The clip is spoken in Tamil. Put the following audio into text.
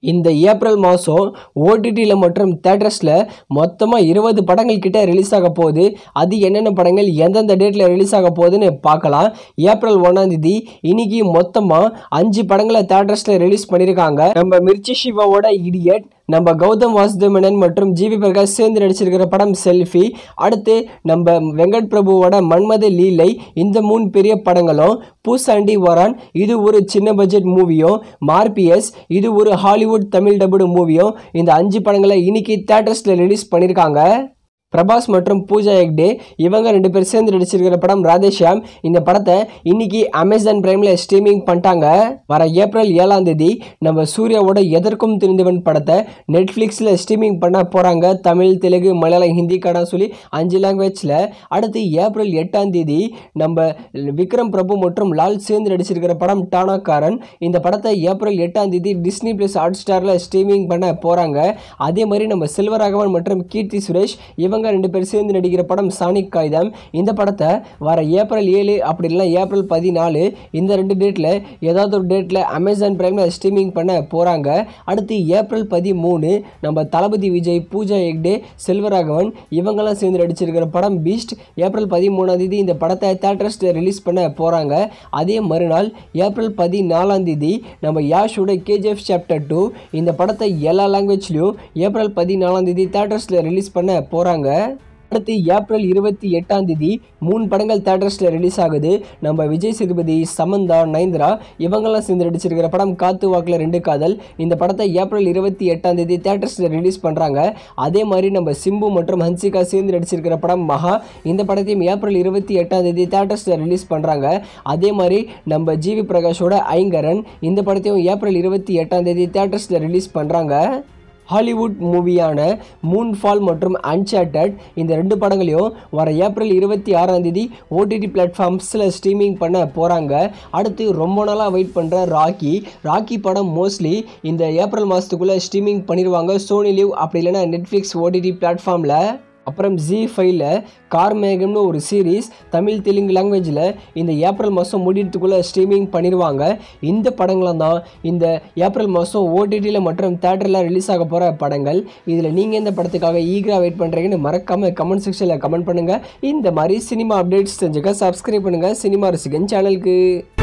இந்த ஏப்ரல் மாதம் ஓடிடியில் மற்றும் தேட்டர்ஸில் மொத்தமாக இருபது படங்கள் கிட்ட ரிலீஸ் ஆக போகுது அது என்னென்ன படங்கள் எந்தெந்த டேட்டில் ரிலீஸ் ஆக போகுதுன்னு பார்க்கலாம் ஏப்ரல் ஒன்றாம் தேதி இன்னைக்கு மொத்தமாக அஞ்சு படங்களை தேட்டர்ஸில் ரிலீஸ் பண்ணியிருக்காங்க நம்ம மிர்ச்சி சிவாவோட இடியட் நம்ம கௌதம் வாசுதேவனன் மற்றும் ஜிவி பிரகாஷ் சேர்ந்து நடிச்சிருக்கிற படம் செல்ஃபி அடுத்து நம்ம வெங்கட் பிரபுவோட மன்மத லீலை இந்த மூணு பெரிய படங்களும் பூசாண்டி வரான் இது ஒரு சின்ன பட்ஜெட் மூவியும் மார்பிஎஸ் இது ஒரு ஹாலிவுட் தமிழ் டபுடு மூவியும் இந்த அஞ்சு படங்களை இன்னைக்கு தேட்டர்ஸில் ரிலீஸ் பண்ணியிருக்காங்க பிரபாஸ் மற்றும் பூஜா ஹெக்டே இவங்க ரெண்டு பேர் சேர்ந்து நடிச்சிருக்கிற படம் ராதேஷியாம் இந்த படத்தை இன்னைக்கு அமேசான் பிரைமில் ஸ்ட்ரீமிங் பண்ணிட்டாங்க வர ஏப்ரல் ஏழாம் தேதி நம்ம சூர்யாவோட எதற்கும் தெரிந்தவன் படத்தை நெட்ஃப்ளிக்ஸில் ஸ்ட்ரீமிங் பண்ண போகிறாங்க தமிழ் தெலுங்கு மலையாளம் ஹிந்தி கடன் சொல்லி அஞ்சு லாங்குவேஜில் அடுத்து ஏப்ரல் எட்டாம் தேதி நம்ம விக்ரம் பிரபு மற்றும் லால் சேர்ந்து நடிச்சிருக்கிற படம் டானாக்காரன் இந்த படத்தை ஏப்ரல் எட்டாம் தேதி டிஸ்னி ப்ளஸ் ஹாட் ஸ்டாரில் ஸ்ட்ரீமிங் பண்ண போகிறாங்க அதே மாதிரி நம்ம செல்வராகவன் மற்றும் கீர்த்தி சுரேஷ் இவங்க ரெண்டு பேர் சேர்ந்து நடிக்கிற படம் சானிக் காகிதம் இந்த படத்தை வர ஏப்ரல் ஏழு அப்படி இல்லைனா ஏப்ரல் பதினாலு இந்த ரெண்டு டேட்டில் ஏதாவது ஒரு டேட்டில் அமேசான் பிரைமில் ஸ்ட்ரீமிங் பண்ண போகிறாங்க அடுத்து ஏப்ரல் பதிமூணு நம்ம தளபதி விஜய் பூஜா ஹெக்டே செல்வராகவன் இவங்கெல்லாம் சேர்ந்து நடிச்சிருக்கிற படம் பீஸ்ட் ஏப்ரல் பதிமூணாம் தேதி இந்த படத்தை தேட்டர்ஸில் ரிலீஸ் பண்ண போகிறாங்க அதே மறுநாள் ஏப்ரல் பதினாலாம் தேதி நம்ம யாஷோட கேஜிஎஃப் சாப்டர் டூ இந்த படத்தை எல்லா லாங்குவேஜ்லையும் ஏப்ரல் பதினாலாம் தேதி தேட்டர்ஸில் ரிலீஸ் பண்ண போகிறாங்க அடுத்து ஏப்ரல் இருபத்தி எட்டாம் தேதி மூணு படங்கள் தேட்டர்ஸில் ரிலீஸ் ஆகுது நம்ம விஜய் சேதுபதி சமந்தா நயன்தரா இவங்கெல்லாம் சேர்ந்து நடிச்சிருக்கிற படம் காத்து வாக்கில் ரெண்டு காதல் இந்த படத்தை ஏப்ரல் இருபத்தி எட்டாம் தேதி தேட்டர்ஸில் ரிலீஸ் பண்ணுறாங்க அதே மாதிரி நம்ம சிம்பு மற்றும் ஹன்சிகா சேர்ந்து நடிச்சிருக்கிற படம் மகா இந்த படத்தையும் ஏப்ரல் இருபத்தி எட்டாம் தேதி தேட்டர்ஸில் ரிலீஸ் பண்ணுறாங்க அதே மாதிரி நம்ம ஜிவி பிரகாஷோட ஐங்கரன் இந்த படத்தையும் ஏப்ரல் இருபத்தி எட்டாம் தேதி தேட்டர்ஸில் ரிலீஸ் பண்ணுறாங்க ஹாலிவுட் மூவியான மூன் ஃபால் மற்றும் அன்சார்டட் இந்த ரெண்டு படங்களையும் வர ஏப்ரல் இருபத்தி ஆறாம் தேதி ஓடிடி பிளாட்ஃபார்ம்ஸில் ஸ்ட்ரீமிங் பண்ண போகிறாங்க அடுத்து ரொம்ப நாளாக வெயிட் பண்ணுற ராக்கி ராக்கி படம் மோஸ்ட்லி இந்த ஏப்ரல் மாதத்துக்குள்ளே ஸ்ட்ரீமிங் பண்ணிடுவாங்க சோனி லிவ் அப்படி இல்லைன்னா நெட்ஃப்ளிக்ஸ் ஓடிடி பிளாட்ஃபார்மில் அப்புறம் ஜி ஃபைவ்ல கார்மேகம்னு ஒரு சீரீஸ் தமிழ் தெலுங்கு லாங்குவேஜில் இந்த ஏப்ரல் மாதம் முடியறதுக்குள்ளே ஸ்ட்ரீமிங் பண்ணிடுவாங்க இந்த படங்களும் தான் இந்த ஏப்ரல் மாதம் ஓடிடியில் மற்றும் தேட்டரில் ரிலீஸ் ஆக போகிற படங்கள் இதில் நீங்கள் எந்த படத்துக்காக ஈகராக வெயிட் பண்ணுறீங்கன்னு மறக்காமல் கமெண்ட் செக்ஷனில் கமெண்ட் பண்ணுங்கள் இந்த மாதிரி சினிமா அப்டேட்ஸ் தெரிஞ்சுக்க சப்ஸ்கிரைப் பண்ணுங்கள் சினிமா ரசிகன் சேனலுக்கு